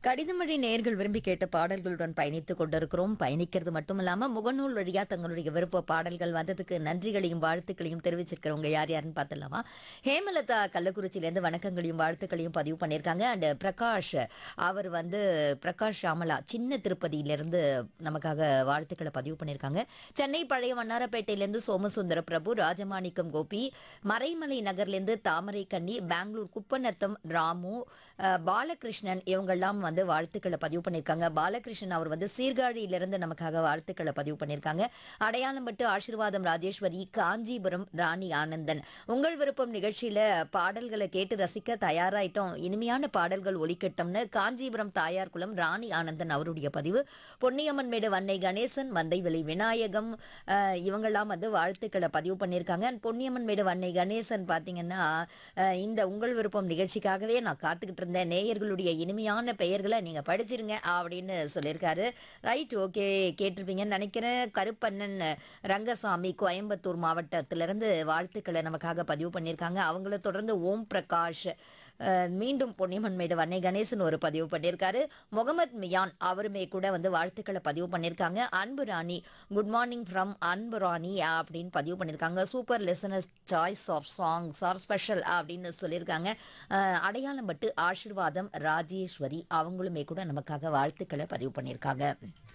கடிதமழை நேயர்கள் விரும்பி கேட்ட பாடல்களுடன் பயணித்துக் கொண்டிருக்கிறோம் பயணிக்கிறது மட்டும் இல்லாம முகநூல் வழியா தங்களுடைய விருப்ப பாடல்கள் வந்ததுக்கு நன்றிகளையும் வாழ்த்துக்களையும் தெரிவிச்சிருக்கிறவங்க யார் யாருன்னு பார்த்துடலாமா ஹேமலதா கள்ளக்குறிச்சியிலேருந்து வணக்கங்களையும் வாழ்த்துக்களையும் பதிவு பண்ணியிருக்காங்க அண்ட் பிரகாஷ் அவர் வந்து பிரகாஷ் ஷாமலா சின்ன திருப்பதியிலிருந்து நமக்காக வாழ்த்துக்களை பதிவு பண்ணியிருக்காங்க சென்னை பழைய வண்ணாரப்பேட்டையிலேருந்து சோமசுந்தர பிரபு ராஜமாணிக்கம் கோபி மறைமலை நகர்லேருந்து தாமரை கன்னி பெங்களூர் குப்பநத்தம் ராமு அஹ், பாலகிருஷ்ணன் இவங்கெல்லாம் வந்து வாழ்த்துக்களை பதிவு பண்ணியிருக்காங்க பாலகிருஷ்ணன் அவர் வந்து சீர்காழியிலிருந்து நமக்காக வாழ்த்துக்களை பதிவு பண்ணியிருக்காங்க அடையாளம்பட்டு ஆசீர்வாதம் ராஜேஸ்வரி காஞ்சிபுரம் ராணி ஆனந்தன் உங்கள் விருப்பம் நிகழ்ச்சியில பாடல்களை கேட்டு ரசிக்க தயாராயிட்டோம் இனிமையான பாடல்கள் ஒலிக்கட்டும்னு காஞ்சிபுரம் தாயார் குளம் ராணி ஆனந்தன் அவருடைய பதிவு பொன்னியம்மன் மேடு வன்னை கணேசன் மந்தைவெளி விநாயகம் அஹ், இவங்கெல்லாம் வந்து வாழ்த்துக்களை பதிவு பண்ணியிருக்காங்க And பொன்னியம்மன் மேடு வன்னை கணேசன் பார்த்தீங்கன்னா அஹ், இந்த உங்கள் விருப்பம் நிகழ்ச்சிக்காகவே நான் காத்துக்கிட்டு இருந்தேன் நேயர்களுடைய இனிமையான பெயர்களை நீங்க படிச்சிருங்க அப்படின்னு சொல்லியிருக்காரு ரைட் ஓகே கேட்டிருப்பீங்கன்னு நினைக்கிறேன் கருப்பண்ணன் ரங்கசாமி கோயம்புத்தூர் மாவட்டத்திலிருந்து வாழ்த்துக்களை நமக்காக பதிவு பண்ணியிருக்காங்க அவங்கள தொடர்ந்து ஓம் பிரகாஷ் அஹ், மீண்டும் பொன்னியம்மன் மேடு வன்னை கணேசன் ஒரு பதிவு பண்ணியிருக்காரு முகமது மியான் அவருமே கூட வந்து வாழ்த்துக்களை பதிவு பண்ணியிருக்காங்க அன்பு ராணி குட் மார்னிங் ஃப்ரம் அன்பு ராணி அப்படின்னு பதிவு பண்ணியிருக்காங்க super listeners choice of songs are special அப்படின்னு சொல்லியிருக்காங்க அஹ், அடையாளம் பட்டு ஆசீர்வாதம் ராஜேஸ்வரி அவங்களுமே கூட நமக்காக வாழ்த்துக்களை பதிவு பண்ணியிருக்காங்க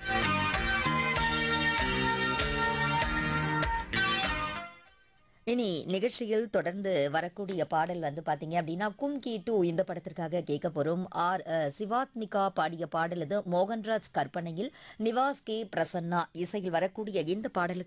இனி நிகழ்ச்சியில் தொடர்ந்து வரக்கூடிய பாடல் வந்து பாத்தீங்க அப்படின்னா கும்கி டூ இந்த படத்திற்காக கேட்க போறோம் ஆர் அஹ், சிவாத்மிகா பாடிய பாடல் இது மோகன்ராஜ் கற்பனையில் நிவாஸ் கே பிரசன்னா இசையில் வரக்கூடிய இந்த பாடலுக்கு